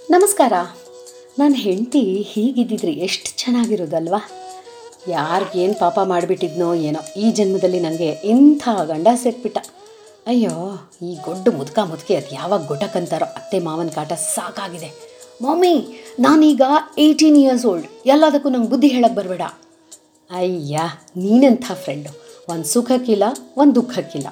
ನಮಸ್ಕಾರ ನನ್ನ ಹೆಂಡತಿ ಹೀಗಿದ್ದಿದ್ರೆ ಎಷ್ಟು ಚೆನ್ನಾಗಿರೋದಲ್ವಾ ಯಾರಿಗೇನು ಪಾಪ ಮಾಡಿಬಿಟ್ಟಿದ್ನೋ ಏನೋ ಈ ಜನ್ಮದಲ್ಲಿ ನನಗೆ ಇಂಥ ಗಂಡ ಸೇರ್ಬಿಟ್ಟ ಅಯ್ಯೋ ಈ ಗೊಡ್ಡು ಮುದುಕ ಮುದುಕಿ ಅದು ಯಾವಾಗ ಗೊಟಕಂತಾರೋ ಅತ್ತೆ ಮಾವನ ಕಾಟ ಸಾಕಾಗಿದೆ ಮಮ್ಮಿ ನಾನೀಗ ಏಯ್ಟೀನ್ ಇಯರ್ಸ್ ಓಲ್ಡ್ ಎಲ್ಲದಕ್ಕೂ ನಂಗೆ ಬುದ್ಧಿ ಹೇಳಕ್ಕೆ ಬರಬೇಡ ಅಯ್ಯ ನೀನೆಂಥ ಫ್ರೆಂಡು ಒಂದು ಸುಖಕ್ಕಿಲ್ಲ ಒಂದು ದುಃಖಕ್ಕಿಲ್ಲ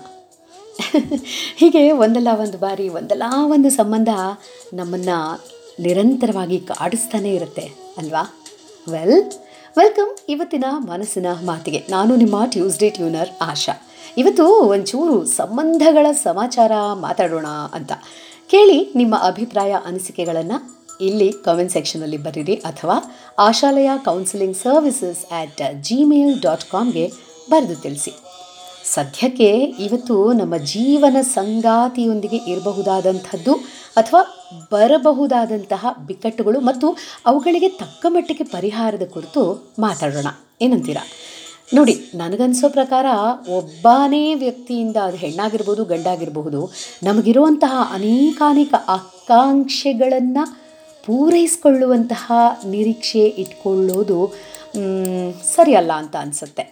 ಹೀಗೆ ಒಂದಲ್ಲ ಒಂದು ಬಾರಿ ಒಂದಲ್ಲ ಒಂದು ಸಂಬಂಧ ನಮ್ಮನ್ನು ನಿರಂತರವಾಗಿ ಕಾಡಿಸ್ತಾನೆ ಇರುತ್ತೆ ಅಲ್ವಾ ವೆಲ್ ವೆಲ್ಕಮ್ ಇವತ್ತಿನ ಮನಸ್ಸಿನ ಮಾತಿಗೆ ನಾನು ನಿಮ್ಮ ಟ್ಯೂಸ್ಡೇ ಟ್ಯೂನರ್ ಆಶಾ ಇವತ್ತು ಒಂಚೂರು ಸಂಬಂಧಗಳ ಸಮಾಚಾರ ಮಾತಾಡೋಣ ಅಂತ ಕೇಳಿ ನಿಮ್ಮ ಅಭಿಪ್ರಾಯ ಅನಿಸಿಕೆಗಳನ್ನು ಇಲ್ಲಿ ಕಾಮೆಂಟ್ ಸೆಕ್ಷನಲ್ಲಿ ಬರೀರಿ ಅಥವಾ ಆಶಾಲಯ counselling services at Gmail dot ಕಾಮ್ಗೆ ಬರೆದು ತಿಳಿಸಿ ಸದ್ಯಕ್ಕೆ ಇವತ್ತು ನಮ್ಮ ಜೀವನ ಸಂಗಾತಿಯೊಂದಿಗೆ ಇರಬಹುದಾದಂಥದ್ದು ಅಥವಾ ಬರಬಹುದಾದಂತಹ ಬಿಕ್ಕಟ್ಟುಗಳು ಮತ್ತು ಅವುಗಳಿಗೆ ತಕ್ಕ ಮಟ್ಟಿಗೆ ಪರಿಹಾರದ ಕುರಿತು ಮಾತಾಡೋಣ ಏನಂತೀರಾ ನೋಡಿ ನನಗನ್ಸೋ ಪ್ರಕಾರ ಒಬ್ಬನೇ ವ್ಯಕ್ತಿಯಿಂದ ಅದು ಹೆಣ್ಣಾಗಿರ್ಬೋದು ಗಂಡಾಗಿರಬಹುದು ನಮಗಿರುವಂತಹ ಅನೇಕಾನೇಕ ಆಕಾಂಕ್ಷೆಗಳನ್ನು ಪೂರೈಸ್ಕೊಳ್ಳುವಂತಹ ನಿರೀಕ್ಷೆ ಇಟ್ಕೊಳ್ಳೋದು ಮ್, ಸರಿಯಲ್ಲ ಅಂತ ಅನಿಸುತ್ತೆ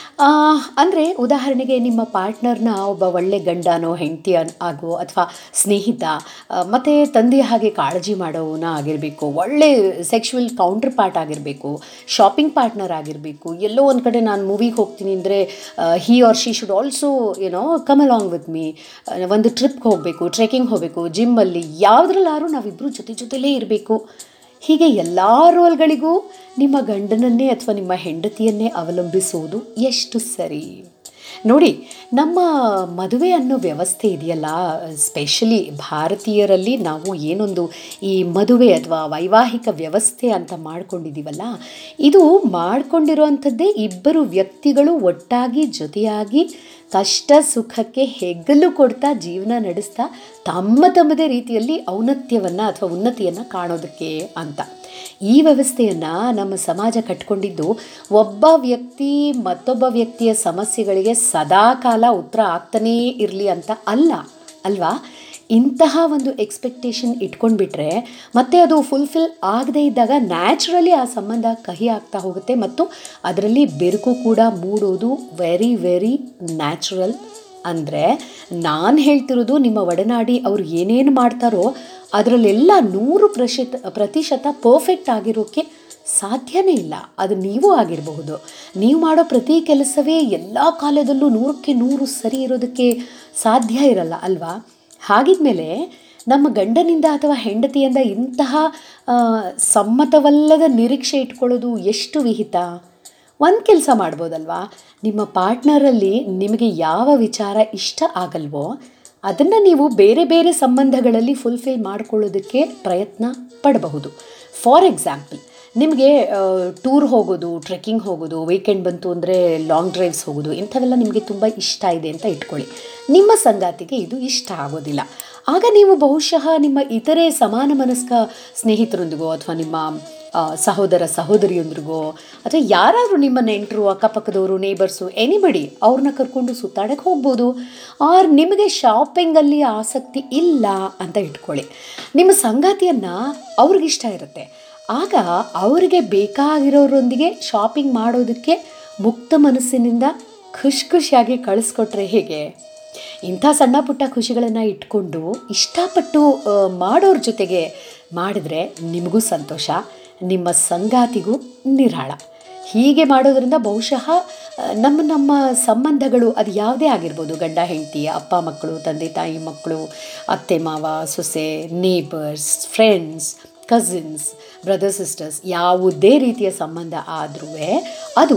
ಅಂದರೆ ಉದಾಹರಣೆಗೆ ನಿಮ್ಮ ಪಾರ್ಟ್ನರ್ನ ಒಬ್ಬ ಒಳ್ಳೆ ಗಂಡನೋ ಹೆಂಡತಿ ಅನ್ ಆಗೋ ಅಥವಾ ಸ್ನೇಹಿತ ಮತ್ತು ತಂದೆಯ ಹಾಗೆ ಕಾಳಜಿ ಮಾಡೋವನ ಆಗಿರಬೇಕು ಒಳ್ಳೆ ಸೆಕ್ಷುವಲ್ ಕೌಂಟರ್ ಪಾರ್ಟ್ ಆಗಿರಬೇಕು ಶಾಪಿಂಗ್ ಪಾರ್ಟ್ನರ್ ಆಗಿರಬೇಕು ಎಲ್ಲೋ ಒಂದು ಕಡೆ ನಾನು ಮೂವಿಗೆ ಹೋಗ್ತೀನಿ ಅಂದರೆ he or she should also ಏನೋ ಕಮ್ ಅಲಾಂಗ್ ವಿತ್ ಮೀ ಒಂದು ಟ್ರಿಪ್ಗೆ ಹೋಗಬೇಕು ಟ್ರೆಕಿಂಗ್ ಹೋಗಬೇಕು ಜಿಮ್ಮಲ್ಲಿ ಯಾವುದ್ರಲ್ಲಾದ್ರೂ ನಾವಿಬ್ಬರು ಜೊತೆ ಜೊತೆಲೇ ಇರಬೇಕು ಹೀಗೆ ಎಲ್ಲ ರೋಲ್ಗಳಿಗೂ ನಿಮ್ಮ ಗಂಡನನ್ನೇ ಅಥವಾ ನಿಮ್ಮ ಹೆಂಡತಿಯನ್ನೇ ಅವಲಂಬಿಸುವುದು ಎಷ್ಟು ಸರಿ ನೋಡಿ ನಮ್ಮ ಮದುವೆ ಅನ್ನೋ ವ್ಯವಸ್ಥೆ ಇದೆಯಲ್ಲ ಸ್ಪೆಷಲಿ ಭಾರತೀಯರಲ್ಲಿ ನಾವು ಏನೊಂದು ಈ ಮದುವೆ ಅಥವಾ ವೈವಾಹಿಕ ವ್ಯವಸ್ಥೆ ಅಂತ ಮಾಡ್ಕೊಂಡಿದ್ದೀವಲ್ಲ ಇದು ಮಾಡ್ಕೊಂಡಿರುವಂಥದ್ದೇ ಇಬ್ಬರು ವ್ಯಕ್ತಿಗಳು ಒಟ್ಟಾಗಿ ಜೊತೆಯಾಗಿ ಕಷ್ಟ ಸುಖಕ್ಕೆ ಹೆಗಲು ಕೊಡ್ತಾ ಜೀವನ ನಡೆಸ್ತಾ ತಮ್ಮ ತಮ್ಮದೇ ರೀತಿಯಲ್ಲಿ ಔನ್ನತ್ಯವನ್ನು ಅಥವಾ ಉನ್ನತಿಯನ್ನು ಕಾಣೋದಕ್ಕೆ ಅಂತ ಈ ವ್ಯವಸ್ಥೆಯನ್ನು ನಮ್ಮ ಸಮಾಜ ಕಟ್ಕೊಂಡಿದ್ದು ಒಬ್ಬ ವ್ಯಕ್ತಿ ಮತ್ತೊಬ್ಬ ವ್ಯಕ್ತಿಯ ಸಮಸ್ಯೆಗಳಿಗೆ ಸದಾಕಾಲ ಉತ್ತರ ಆಗ್ತಾನೇ ಇರಲಿ ಅಂತ ಅಲ್ಲ ಅಲ್ವಾ ಇಂತಹ ಒಂದು ಎಕ್ಸ್ಪೆಕ್ಟೇಷನ್ ಇಟ್ಕೊಂಡ್ಬಿಟ್ರೆ ಮತ್ತೆ ಅದು ಫುಲ್ಫಿಲ್ ಆಗದೇ ಇದ್ದಾಗ ನ್ಯಾಚುರಲಿ ಆ ಸಂಬಂಧ ಕಹಿ ಆಗ್ತಾ ಹೋಗುತ್ತೆ ಮತ್ತು ಅದರಲ್ಲಿ ಬೆರುಕು ಕೂಡ ಮೂಡೋದು ವೆರಿ ವೆರಿ ನ್ಯಾಚುರಲ್ ಅಂದರೆ ನಾನು ಹೇಳ್ತಿರೋದು ನಿಮ್ಮ ಒಡನಾಡಿ ಅವ್ರು ಏನೇನು ಮಾಡ್ತಾರೋ ಅದರಲ್ಲೆಲ್ಲ ನೂರು ಪ್ರಶಿತ ಪ್ರತಿಶತ ಪರ್ಫೆಕ್ಟ್ ಆಗಿರೋಕ್ಕೆ ಸಾಧ್ಯನೇ ಇಲ್ಲ ಅದು ನೀವು ಆಗಿರಬಹುದು ನೀವು ಮಾಡೋ ಪ್ರತಿ ಕೆಲಸವೇ ಎಲ್ಲ ಕಾಲದಲ್ಲೂ ನೂರಕ್ಕೆ ನೂರು ಸರಿ ಇರೋದಕ್ಕೆ ಸಾಧ್ಯ ಇರಲ್ಲ ಅಲ್ವಾ ಹಾಗಿದ್ಮೇಲೆ ನಮ್ಮ ಗಂಡನಿಂದ ಅಥವಾ ಹೆಂಡತಿಯಿಂದ ಇಂತಹ ಆ, ಸಮ್ಮತವಲ್ಲದ ನಿರೀಕ್ಷೆ ಇಟ್ಕೊಳ್ಳೋದು ಎಷ್ಟು ವಿಹಿತ ಒಂದು ಕೆಲಸ ಮಾಡ್ಬೋದಲ್ವಾ ನಿಮ್ಮ ಪಾರ್ಟ್ನರಲ್ಲಿ ನಿಮಗೆ ಯಾವ ವಿಚಾರ ಇಷ್ಟ ಆಗಲ್ವೋ ಅದನ್ನು ನೀವು ಬೇರೆ ಬೇರೆ ಸಂಬಂಧಗಳಲ್ಲಿ ಫುಲ್ಫಿಲ್ ಮಾಡ್ಕೊಳ್ಳೋದಕ್ಕೆ ಪ್ರಯತ್ನ ಪಡಬಹುದು ಫಾರ್ ಎಕ್ಸಾಂಪಲ್ ನಿಮಗೆ ಟೂರ್ ಹೋಗೋದು ಟ್ರೆಕ್ಕಿಂಗ್ ಹೋಗೋದು ವೀಕೆಂಡ್ ಬಂತು ಅಂದರೆ ಲಾಂಗ್ ಡ್ರೈವ್ಸ್ ಹೋಗೋದು ಇಂಥವೆಲ್ಲ ನಿಮಗೆ ತುಂಬ ಇಷ್ಟ ಇದೆ ಅಂತ ಇಟ್ಕೊಳ್ಳಿ ನಿಮ್ಮ ಸಂಗಾತಿಗೆ ಇದು ಇಷ್ಟ ಆಗೋದಿಲ್ಲ ಆಗ ನೀವು ಬಹುಶಃ ನಿಮ್ಮ ಇತರೆ ಸಮಾನ ಮನಸ್ಕ ಸ್ನೇಹಿತರೊಂದಿಗೋ ಅಥವಾ ನಿಮ್ಮ ಆ, ಸಹೋದರ ಸಹೋದರಿಯೊಂದಿಗೋ ಅಥವಾ ಯಾರಾದರೂ ನಿಮ್ಮ ನೆಂಟರು ಅಕ್ಕಪಕ್ಕದವರು ನೇಬರ್ಸು ಎನಿಬಡಿ ಅವ್ರನ್ನ ಕರ್ಕೊಂಡು ಸುತ್ತಾಡಕ್ಕೆ ಹೋಗ್ಬೋದು ಆರ್ ನಿಮಗೆ ಶಾಪಿಂಗಲ್ಲಿ ಆಸಕ್ತಿ ಇಲ್ಲ ಅಂತ ಇಟ್ಕೊಳ್ಳಿ ನಿಮ್ಮ ಸಂಗಾತಿಯನ್ನು ಅವ್ರಿಗಿಷ್ಟ ಇರುತ್ತೆ ಆಗ ಅವರಿಗೆ ಬೇಕಾಗಿರೋರೊಂದಿಗೆ ಶಾಪಿಂಗ್ ಮಾಡೋದಕ್ಕೆ ಮುಕ್ತ ಮನಸ್ಸಿನಿಂದ ಖುಷಿ ಖುಷಿಯಾಗಿ ಕಳಿಸ್ಕೊಟ್ರೆ ಹೇಗೆ ಇಂಥ ಸಣ್ಣ ಪುಟ್ಟ ಖುಷಿಗಳನ್ನು ಇಟ್ಕೊಂಡು ಇಷ್ಟಪಟ್ಟು ಆ, ಮಾಡೋರ ಜೊತೆಗೆ ಮಾಡಿದ್ರೆ ನಿಮಗೂ ಸಂತೋಷ ನಿಮ್ಮ ಸಂಗಾತಿಗೂ ನಿರಾಳ ಹೀಗೆ ಮಾಡೋದ್ರಿಂದ ಬಹುಶಃ ಆ, ನಮ್ಮ ನಮ್ಮ ಸಂಬಂಧಗಳು ಅದು ಯಾವುದೇ ಆಗಿರ್ಬೋದು ಗಂಡ ಹೆಂಡತಿ ಅಪ್ಪ ಮಕ್ಕಳು ತಂದೆ ತಾಯಿ ಮಕ್ಕಳು ಅತ್ತೆ ಮಾವ ಸೊಸೆ neighbours friends cousins brother sisters ಯಾವುದೇ ರೀತಿಯ ಸಂಬಂಧ ಆದ್ರೂ ಅದು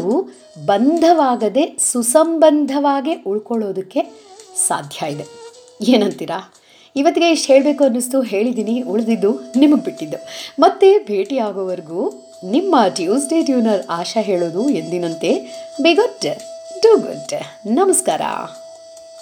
ಬಂಧವಾಗದೆ ಸುಸಂಬಂಧವಾಗೇ ಉಳ್ಕೊಳ್ಳೋದಕ್ಕೆ ಸಾಧ್ಯ ಇದೆ ಏನಂತೀರಾ ಇವತ್ತಿಗೆ ಇಷ್ಟು ಹೇಳಬೇಕು ಅನ್ನಿಸ್ತು ಹೇಳಿದ್ದೀನಿ ಉಳಿದಿದ್ದು ನಿಮಗೆ ಬಿಟ್ಟಿದ್ದು ಮತ್ತೆ ಭೇಟಿ ಆಗೋವರೆಗೂ ನಿಮ್ಮ ಟ್ಯೂಸ್ಡೇ ಟ್ಯೂನರ್ ಆಶಾ ಹೇಳೋದು ಎಂದಿನಂತೆ ಬಿ ಗುಡ್ ಡೂ ಗುಡ್ ನಮಸ್ಕಾರ